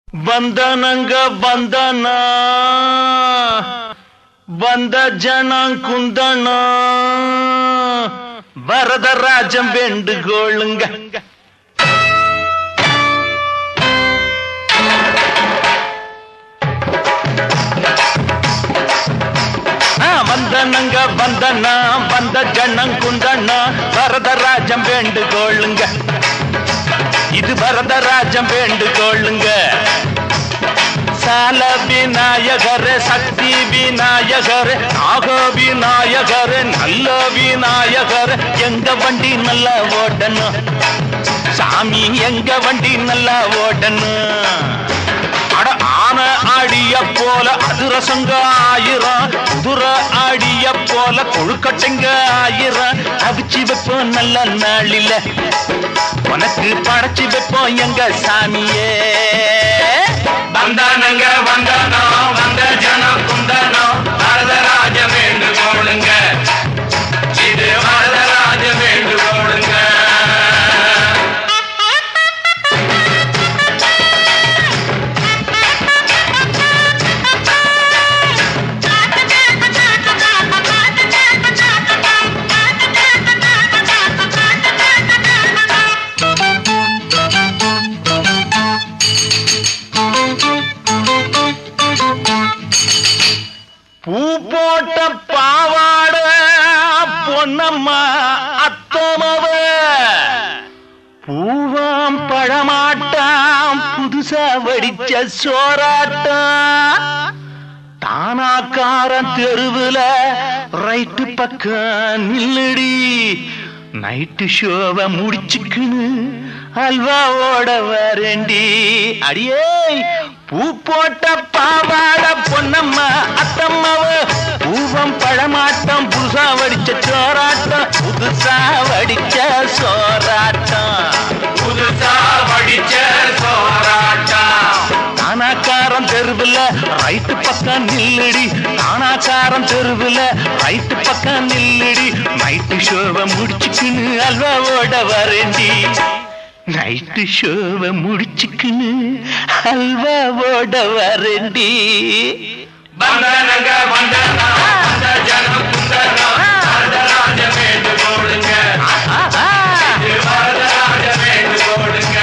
ಬಂದನಂಗ ಬಂದನ ಬಂದ ಜನ ಕುಂದಣ வரதராஜம் வேண்டுகோளுங்க ஆ, வந்தனங்க வந்தனா வந்த ஜனம் குந்தண்ணா வரதராஜம் வேண்டுகோளுங்க இது வரதராஜம் வேண்டுகோளுங்க சால விநாயகர் சக்தி விநாயகர் நாக விநாயகர் நல்ல விநாயகர் எங்க வண்டி நல்லா ஓடணும் சாமி எங்க வண்டி நல்லா ஓடணும் அட ஆன ஆடிய போல அதிரசங்க ஆயிரம் குதிர ஆடிய போல கொழுக்கட்டைங்க ஆயிரம் அவிச்சு வைப்போம் நல்ல நாளில உனக்கு படைச்சு வைப்போம் எங்க சாமியே வந்தானுங்க வந்தானோ வந்த ஜனம் குந்தானோ வரதராஜ வேண்டுகோளுங்க இது வரதராஜ வேண்டுகோளுங்க பூ போட்ட பாவாட பொன்னம்மா அத்தமவ பூவாம் பழமாட்டாம் புதுசா வடிச்ச சோறாட்டம் தானாக்காரன் தெருவுல ரைட்டு பக்கம் நில்லுடி நைட்டு ஷோவை முடிச்சுக்குன்னு அல்வாவோட வரேண்டி அடியே பூ போட்ட பாவாட பொன்னம்மா அத்தம்மாவ பூவம் பழமாட்டம் புதுசா வடிச்ச சோறாட்டம் புதுசா வடிச்ச சோறாட்டம் புதுசா படிச்ச சோராட்டம் தானாக்காரன் தெருவுல ரைட்டு பக்கம் நில்லுடி தானாக்காரன் தெருவுல ரைட்டு பக்கம் நில்லுடி நைட்டு ஷோவை முடிச்சுக்குன்னு அல்வாவோட வரேண்டி நைட்டு ஷோவை முடிச்சுக்குன்னு அல்வாவோட வரேண்டி வந்தானுங்க வந்தானோ வந்த ஜனம் குந்தானோ வரதராஜ வேண்டுகோளுங்க ஆஹா. இது வரதராஜ வேண்டுகோளுங்க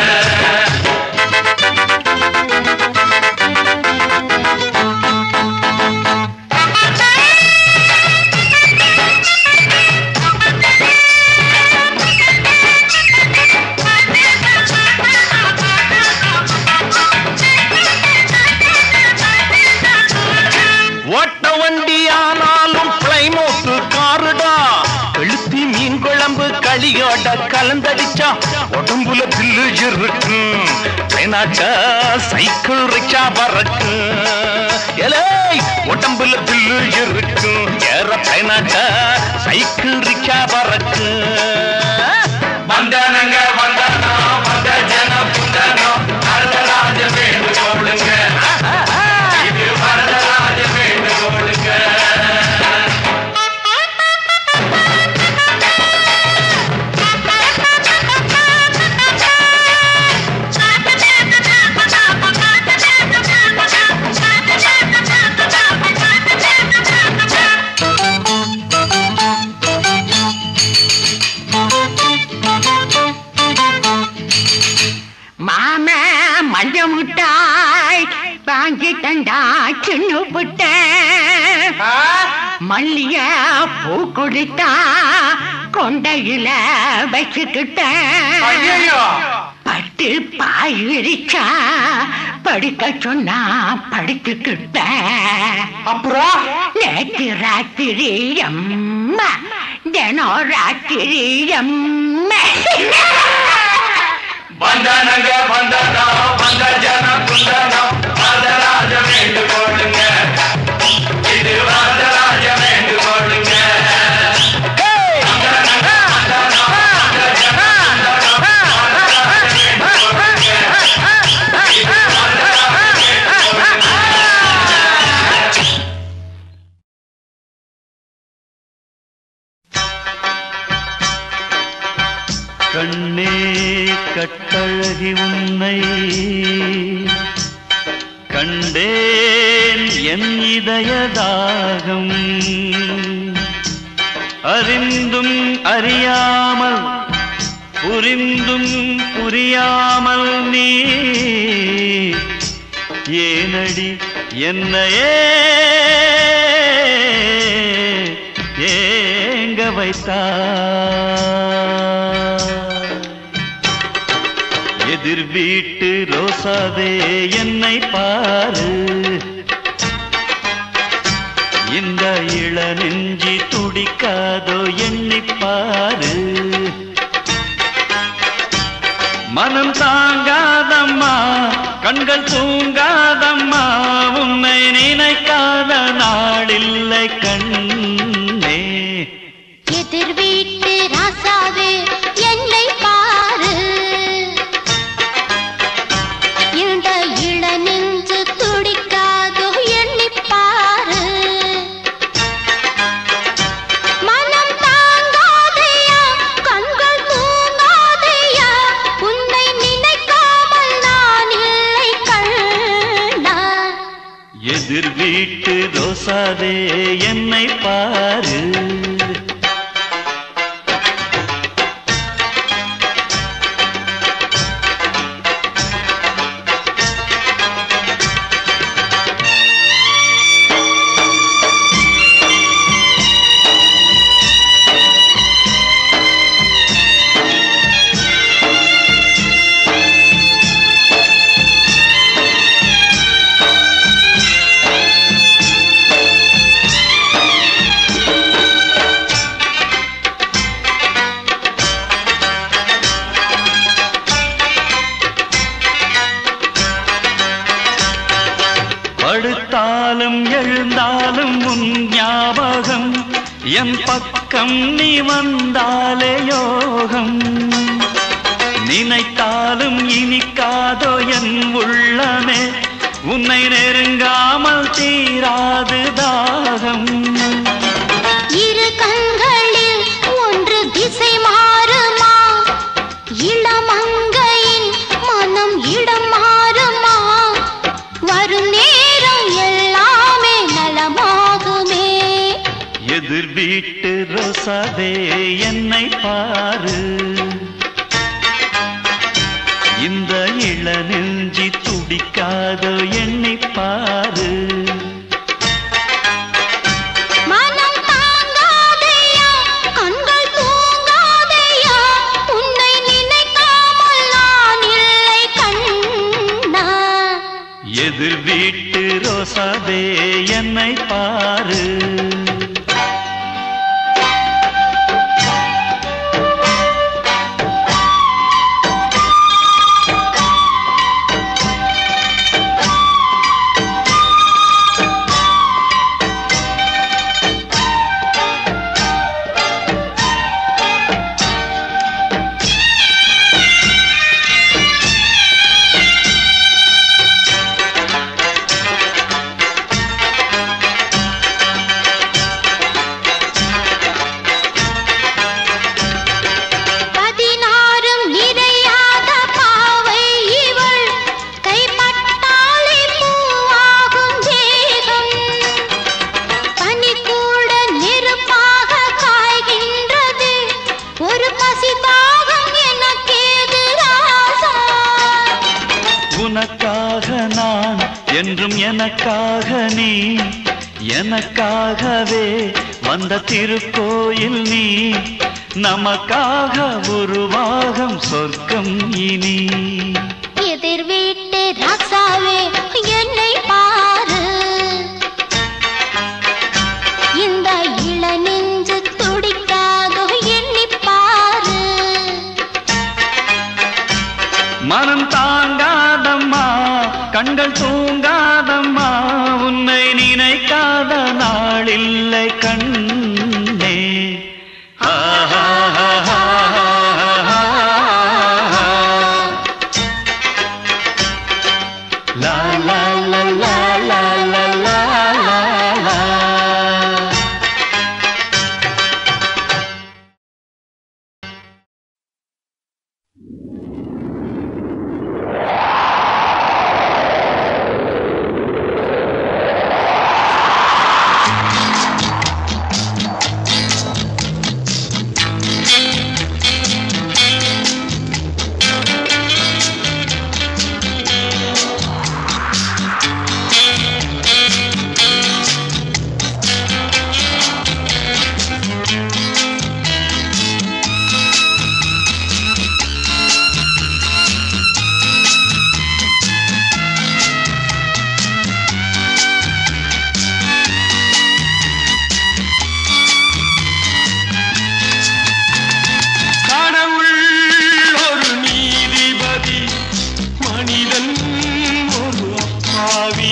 ஓட்ட வண்டி ஆனாலும் பிளைமோத்து காருடா எழுத்தி மீன் குழம்பு களியோட கலந்தடிச்சா உடம்புல பில்லு இருக்கும் ட்ரெயினாச்சா சைக்கிள் ரிக்ஷா பறக்கும் ஏலே உடம்புல பில்லு இருக்கும் ஏற ட்ரெயினாச்சா சைக்கிள் ரிக்ஷா பறக்கும் வந்தானுங்க வந்தானோ வந்த ஜனம் குந்தானோ வரதராஜ வேண்டுகோளுங்க இது வரதராஜ வேண்டுகோளுங்க மாம மஞ்ச முட்டாய் வாங்கிட்டண்டா சின்ன புட்ட மல்லிய பூ கொடுத்தா கொண்டையில வச்சுக்கிட்டேன் பட்டு பாய் விரிச்சா படிக்க சொன்னா படிச்சுக்கிட்டேன் அப்புறம் நேற்று ராத்திரி அம்மா தினம் ராத்திரி அம்மா வந்தானுங்க வந்தானோ வந்த ஜனம் குந்தானோ வரதராஜ வேண்டுகோளுங்க இது வரதராஜ வேண்டுகோளுங்க கண்ணே கட்டழகி உன்னை இதயதாகம் அறிந்தும் அறியாமல் புரிந்தும் புரியாமல் நீ ஏனடி என்னையே ஏங்க வைத்தாய் எதிர் வீட்டு ரோசாவே என்னை பாரு இந்த இள நெஞ்சி துடிக்காதோ எண்ணிப் பாரு மனம் தாங்காதம்மா கண்கள் தூங்காதம்மா உன்னை நினைக்காத நாளில்லை கண்ணே எதிர் வீட்டு ராசாவே என்னை பாரு இந்த இள நெஞ்சு துடிக்காதோ எண்ணிப் பாரு மனம் தாங்காதையா கண்கள் தூங்காதையா உன்னை நினைக்காமல் நான் இல்லை கண்ணா எதிர் வீட்டு ரோசாவே என்னை பாரு படுத்தாலும் எழுந்தாலும் உன் ஞாபகம் என் பக்கம் நீ வந்தாலே யோகம் நினைத்தாலும் இனிக்காதோ என் உள்ளமே உன்னை நெருங்காமல் தீராது தாகம் இரு கண்களில் ஒன்று திசை மாறுமா இளமங்கையின் மனம் இடம் மாறுமா வரும் நேரம் எல்லாமே நலமாகுமே எதிர் வீட்டு ரோசாவே என்னை பாரு இந்த இள நெஞ்சி துடிக்காதோ எண்ணி பாரு மனம் தாங்காதையா கண்கள் தூங்காதையா உன்னை நினைக்காமல் நான் இல்லை கண்ணா எதிர் வீட்டு ரோசாவே என்னை பாரு பதினாறும் நிறையாத பாவை இவள் கைப்பட்டாலே பூவாகும் தேகம் பனி கூட நெருப்பாக காய்கின்றது ஒரு பசி தாகம் எனக்கேது ராசா உனக்காக நான் என்றும் எனக்காக நீ எனக்காகவே வந்த திருக்கோயில் நீ நமக்காக உருவாகம் சொர்க்கம் இனி எதிர் வீட்டு ராசாவே என்னை பாரு இந்த இள நெஞ்சு துடிக்காதோ எண்ணிப் பாரு மனம் தாங்காதம்மா கண்கள் தூங்காதம்மா உன்னை நினைக்காத நாளில்லை கண்ணே லா லா லா லா லா லா லா லா லா ஆ மனிதன் ஒரு அப்பாவி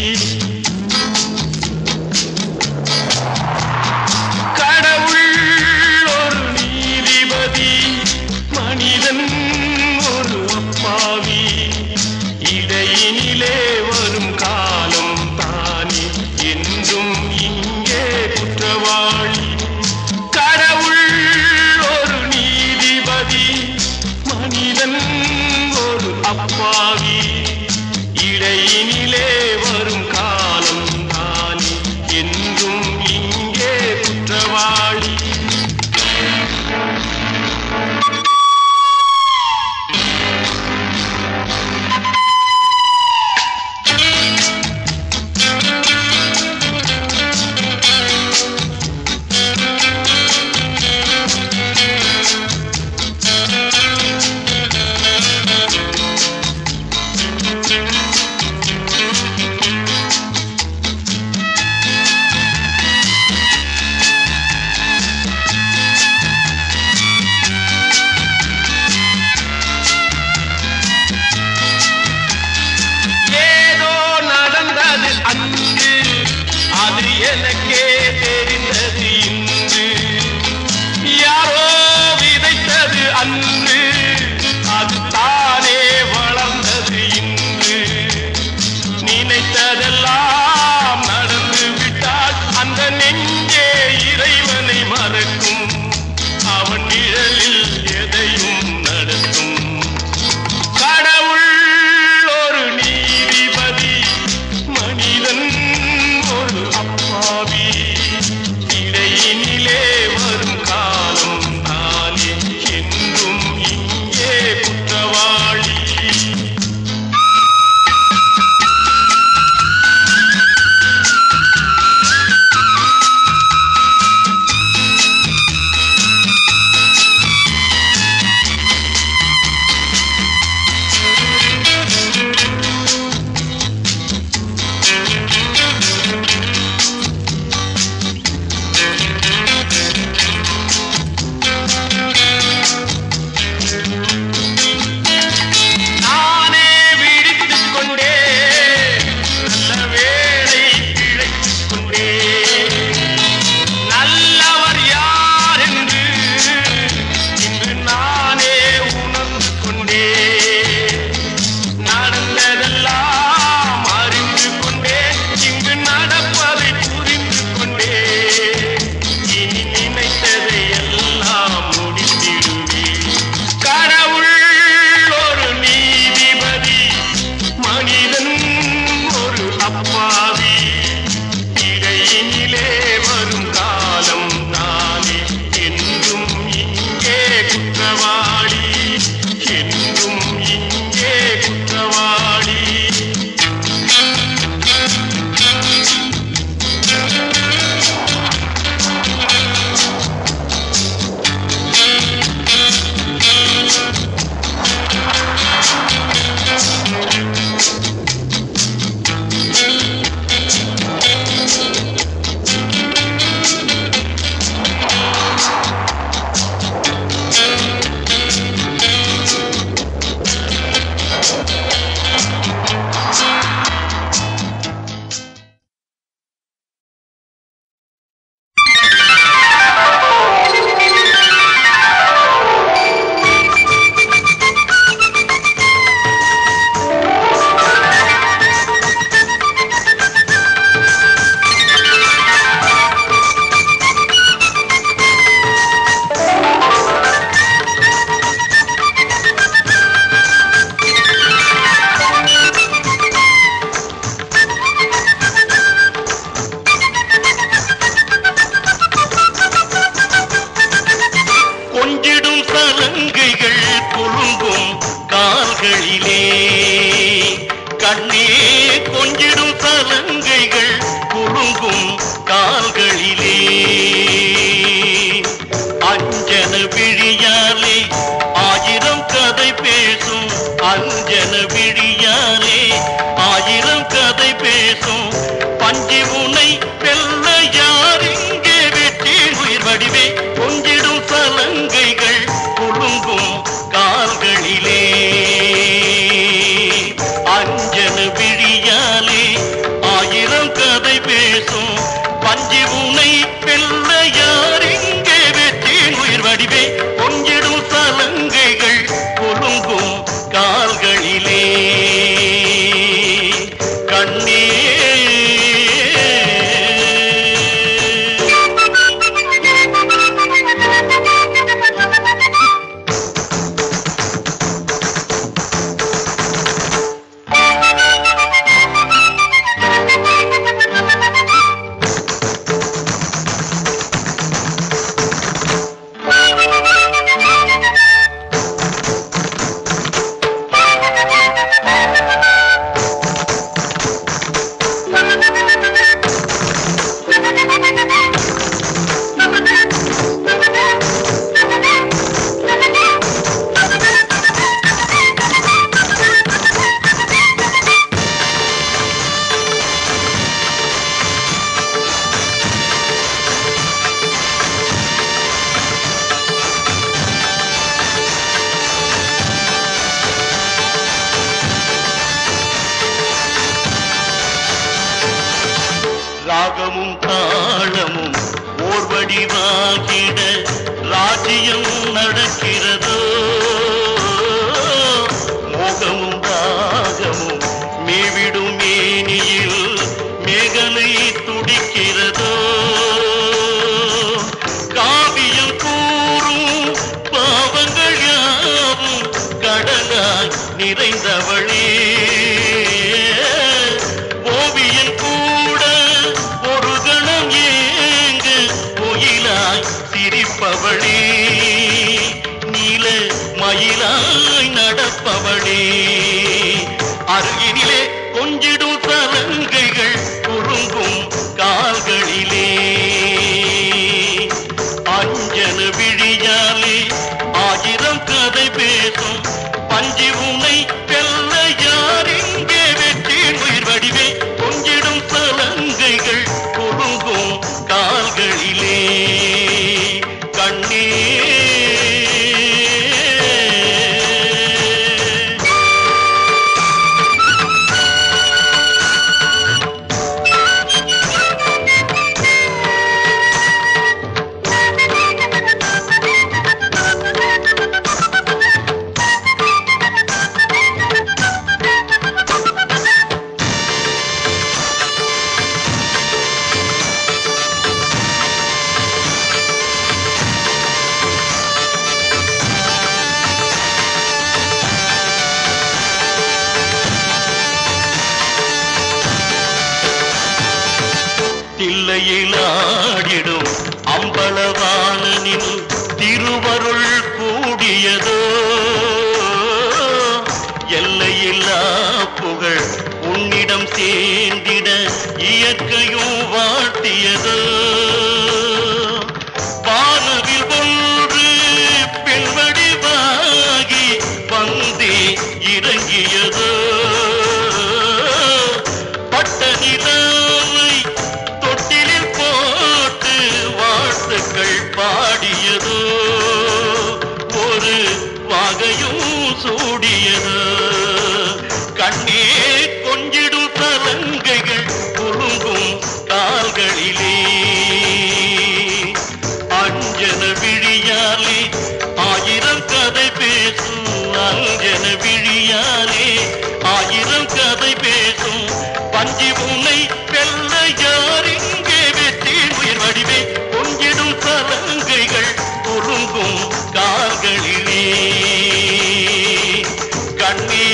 கடவுள் ஒரு நீதிபதி மனிதன் ஒரு அப்பாவி இடையினிலே வரும் காலம் தானே என்றும் இங்கே குற்றவாளி கடவுள் ஒரு நீதிபதி மனிதன் ஒரு அப்பாவி இடையினிலே வரும் காலம் தானே என்றும் இங்கே குற்றவாளி ஏதோ நடந்தது அன்று அது எனக்கே தெரிந்தது இன்று யாரோ விதைத்தது அன்று அது தானே வளர்ந்தது இன்று நினைத்ததெல்லாம் நடந்து விட்டால் அந்த நெஞ்சே இறைவனை மறக்கும் அவன் நிழலில் எதையும் நடத்தும் கடவுள் ஒரு நீதிபதி மனிதன் ஒரு அப்பாவி இடையினிலே வரும் காலம் தானே என்றும் இங்கே குற்றவாளி நானே விழித்துக் கொண்டே நல்ல வேளை பிழைத்துக் கொண்டே நல்லவர் யார் என்று இன்று நானே உணர்ந்து கொண்டே நடந்ததெல்லாம் அறிந்து கொண்டே இங்கு நடப்பதை புரிந்து கொண்டே இனி நினைத்ததை எல்லாம் முடித்திடுவேன் கடவுள் ஒரு நீதிபதி மனிதன் ஒரு அப்பாவி இடையினிலே வரும் காலம் நானே என்றும் இங்கே குற்றவாளி என்றும் இங்கே குற்றவாளி கொஞ்சிடும் சலங்கைகள் குலுங்கும் கால்களிலே கண்ணே கொஞ்சிடும் சலங்கைகள் குலுங்கும் கால்களிலே அஞ்சன விழியாலே ஆயிரம் கதை பேசும் அஞ்சன விழியாலே ஆயிரம் கதை பேசும் பஞ்சி உனை வெல்ல யார் இங்கே வெற்றி உயிர் வடிவே கொஞ்சிடும் சலங்கைகள் குலுங்கும் கால்களிலே ராகமும் தாளமும் ஓர் வடிவாகிட ராஜ்யம் நடக்கிறதோ மோகமும் ராகமும் மேவிடும் மேனியில் மேகலை துடிக்கிறதோ காவியம் கூறும் பாவங்கள் யாவும் கடலாய் நிறைந்தவளே ஓவியன் கூட ஒரு கணம் ஏங்க கோயிலாய் சிரிப்பவளே நீல மயிலாய் நடப்பவளே அருகினிலே கொஞ்சிடும் சலங்கைகள் குறுங்கும் கால்களிலே அஞ்சன விழியாலே ஆயிரம் கதை பேசும் பஞ்சி உனை வெல்ல யார் இங்கே வெற்றி உயிர் வடிவே கொஞ்சிடும் சலங்கைகள் குறுங்கும் கால்களிலே கண்ணே தில்லையிலாடிடும் அம்பலவாணனின் திருவருள் கூடியதோ எல்லையில்லா புகழ் உன்னிடம் சேர்ந்திட இயற்கையும் வாழ்த்தியதோ வானவில் ஒன்று பெண்வடிவாகி வந்தே இறங்கியதோ பட்ட நிலாவை தொட்டிலில் போட்டு வாழ்த்துக்கள் பாடியதோ ஒரு வாகையும் சூடியதோ கண்ணே கொஞ்சிடும் தலங்கைகள் குலுங்கும் கால்களிலே அஞ்சன விழியாலே ஆயிரம் கதை பேசும் அஞ்சன விழியாலே ஆயிரம் கதை பேசும் பஞ்சி உன்னை வெல்ல யார் இங்கே வெற்றி உயிர் வடிவே கொஞ்சிடும் சலங்கைகள் குறுங்கும் கால்களிலே கண்ணே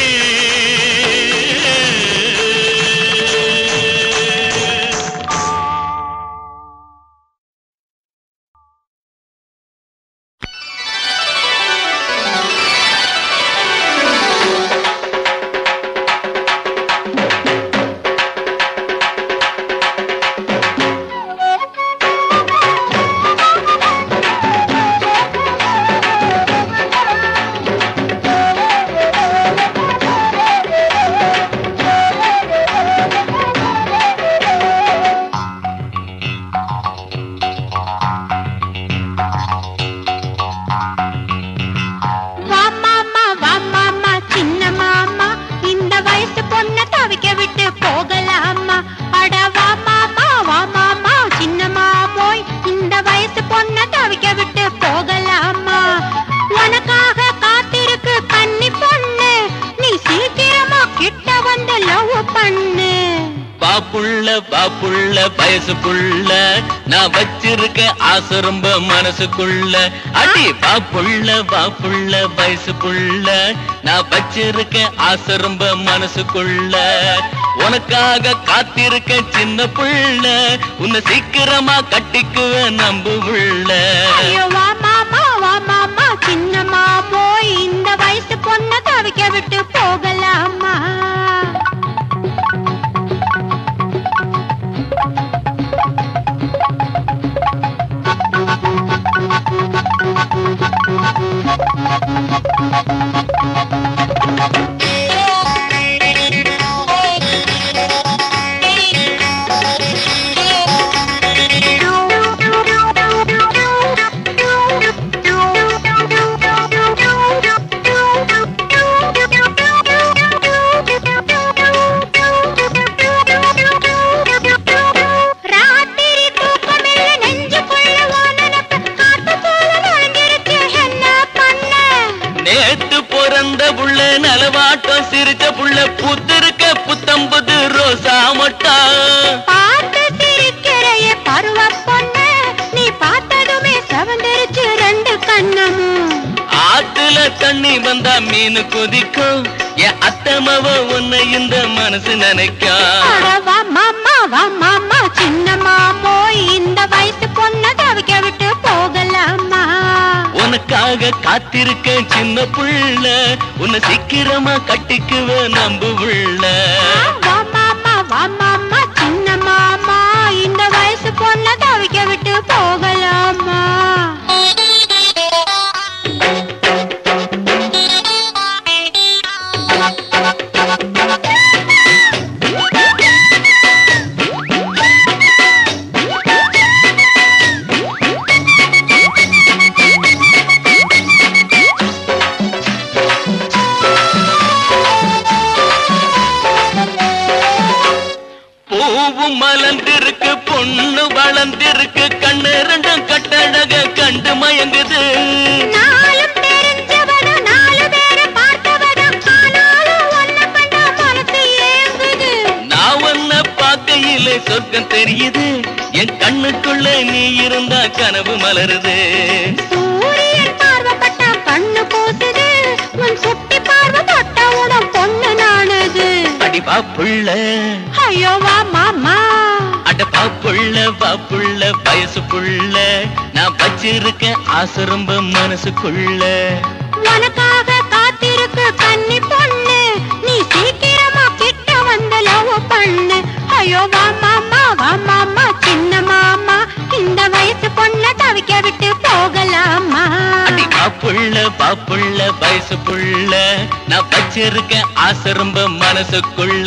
வா மாமா வா மாமா சின்ன மாமா இந்த வயசு பொண்ண தவிக்க விட்டு போகலாமா அட வா மாமா வா மாமா சின்ன மாமோய் இந்த வயசு பொண்ண தவிக்க விட்டு போகலாமா உனக்காக காத்திருக்கு கன்னி பொண்ணு நீ சீக்கிரமா கிட்ட வந்து லவ் பண்ணு பாப்புள்ள பாப்புள்ள வயசுக்குள்ள நான் வச்சிருக்க ஆசை ரொம்ப மனசுக்குள்ள அடி பாப்புள்ள பாப்புள்ள வயசுக்குள்ள நான் வச்சிருக்க ஆசை ரொம்ப மனசுக்குள்ள உனக்காக காத்திருக்க சின்ன புள்ள உன்னை சீக்கிரமா கட்டிக்குவ நம்பு உள்ள ஐயோ வா மாமா வா மாமா சின்ன மாமோய் இந்த வயசு பொண்ண தவிக்க விட்டு போகலாமா புத்திருக்க புத்தம்பது ரோசா மொட்டா பார்த்து சிரிக்கிறைய பருவ பொண்ணு நீ பார்த்ததுமே செவந்திருச்சு ரெண்டு கண்ணமும் ஆத்துல தண்ணி வந்தா மீன் கொதிக்கும் என் அத்தமவ உன்னை இந்த மனசு நினைக்கும் அட வா மாமா வா மாமா சின்ன மாமோய் இந்த வயசு பொண்ண தவிக்க விட்டு போகலாமா உனக்காக காத்திருக்கேன் சின்ன புள்ள உன்னை சீக்கிரமா கட்டிக்குவ நம்பு உள்ள வா மாமா வா மாமா சின்ன மாமா இந்த வயசு பொண்ண தவிக்க விட்டு போகலாமா பூவும் மலர்ந்திருக்கு பொண்ணு வளர்ந்திருக்கு கண்ணு ரெண்டும் கட்டழக கண்டு மயங்குது நாளும் தெரிஞ்சவனும் நாலு பேரை பார்த்தவனும் ஆனாலும் ஒன்ன கண்டா மனசு ஏங்குது நான் உன்னை பார்க்கையிலே சொர்க்கம் தெரியுது என் கண்ணுக்குள்ள நீ இருந்தா கனவு மலருது சூரியன் பார்வைப்பட்டா கண்ணு கூசுது உன் சுட்டி பார்வை தொட்ட உடம் பொண்ணு நானது அடி பாப்புள்ள ஐயோ வா மாமா அட பாப்புள்ள பாப்புள்ள வயசு புள்ள நான் வச்சிருக்கேன் ஆசை ரொம்ப மனசுக்குள்ள உனக்காக காத்திருக்கு கன்னி பொண்ணு நீ சீக்கிரமா கிட்ட வந்து லவ் பண்ணு ஐயோ வா மாமா வா மாமா சின்ன மாமா இந்த வயசு பொண்ண தவிக்க விட்டு போகலாமா அடி பாப்புள்ள பாப்புள்ள வயசு புள்ள நான் வச்சிருக்கேன் ஆசை ரொம்ப மனசுக்குள்ள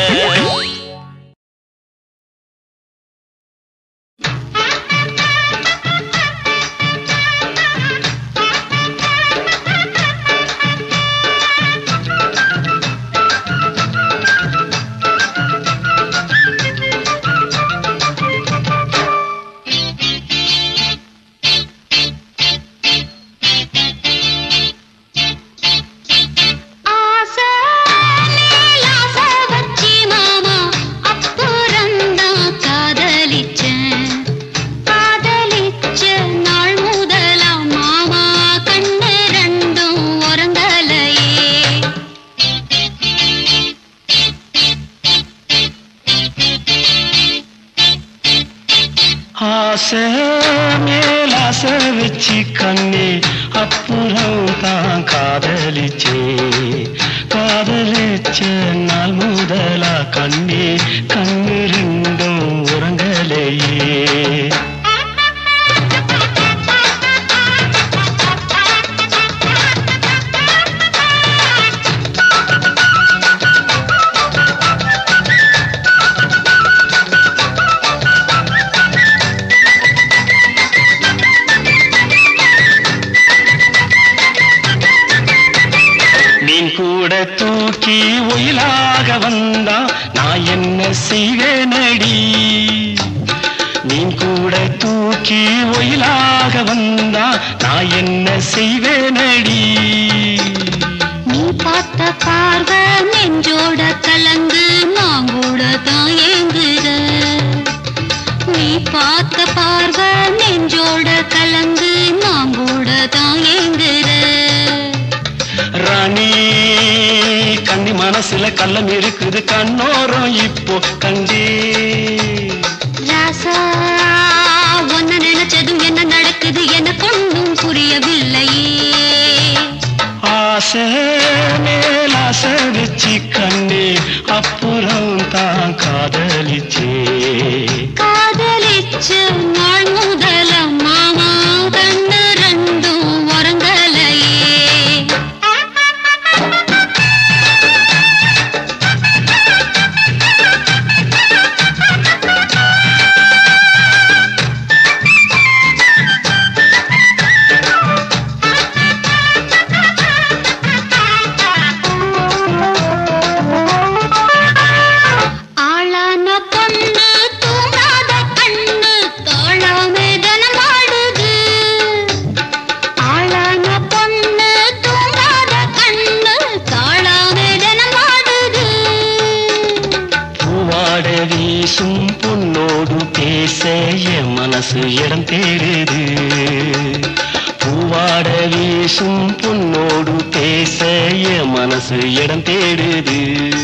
ஆசை மேல் ஆசை வச்சி மாமா அப்புறம்தான் காதலிச்சேன் காதலிச்ச நாள் முதலாம் மாமா கண்ணு ரெண்டும் உறங்கலையே ஆசை மேலாசை வச்சு கண்ணே அப்புறம் தான் காதலிச்சே காதலிச்ச நாள் முதலா கண்ணே கண்ணு ரெண்டும் உறங்கலையே மீன் கூட தூக்கி ஒயிலாக வந்தா நான் என்ன செய்வேனடி மீன் கூட தூக்கி ஒயிலாக வந்தா நான் என்ன செய்வேனடி நீ பார்த்த பார்வை நெஞ்சோட கலங்கு நான் கூட தான் ஏங்குற நீ பார்த்த பார்வை நெஞ்சோட கலங்கு நான் கூட தான் ஏங்குற ராணி கண்ணி மனசுல கள்ளம் இருக்குது கண்ணோரம் இப்போ கண்டே ராசா ஒன்ன நினைச்சதும் என்ன நடக்குது எனக்கு ஒன்றும் புரியவில்லையே ஆசை மேலாசை வச்சு கண்ணே அப்புறம் தான் காதலிச்சே காதலிச்ச நாள் முதல மாமா கண்ணு ரெண்டும் உறங்கலையே வீசும் பொன்னோடு பேச என் மனசு இடம் தேடுது பூவாட வீசும் பொன்னோடு பேச என் மனசு இடம் தேடுது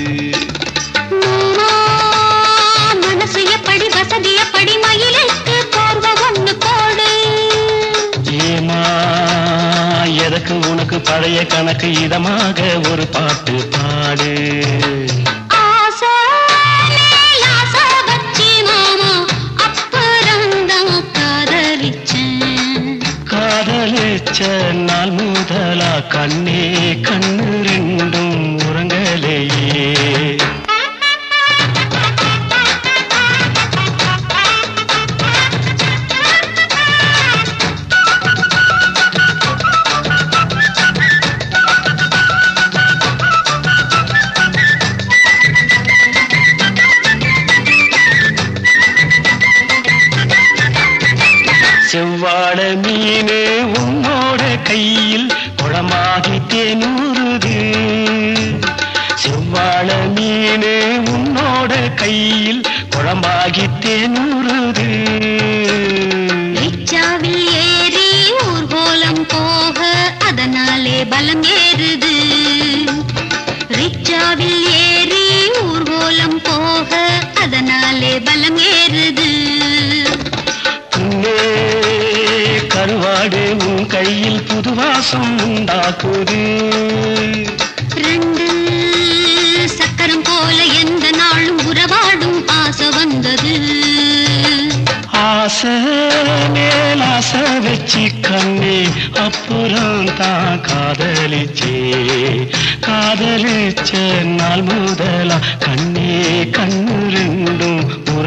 மாமா, மனசு எப்படி வசதி எப்படி மயிலுக்கு போர்வ ஒண்ணு போடு ஏமா எதற்கு உனக்கு பழைய கணக்கு இதமாக ஒரு பாட்டு பாடு ஆசை மேல் ஆசை வச்சு மாமா அப்புறம்தான் காதலிச்சேன் காதலிச்ச நாள் முதலா கண்ணே கண்ணு ரெண்டும் உறங்கலையே செவ்வாழ மீனே உன்னோட கையில் குளமாகி தேனூறுது செவ்வாழ மீனே உன்னோட கையில் குளமாகி தேனூறுது ரிச்சாவில் ஏறி ஊர்கோலம் போக அதனாலே பலம் ஏறுது ரிச்சாவில் ஏறி ஊர்கோலம் போக அதனாலே பலம் ஏறுது புண்ணே கருவாடு உன் கையில் புது வாசம் உண்டாக்குது ரெண்டு சக்கரம் போல எந்த நாளும் உறவாடும் ஆசை வந்தது ஆசை மேல் ஆசை வச்சு கண்ணே அப்புறம் தான் காதலிச்சே காதலிச்ச நாள் முதலா கண்ணே கண்ணு ரெண்டும்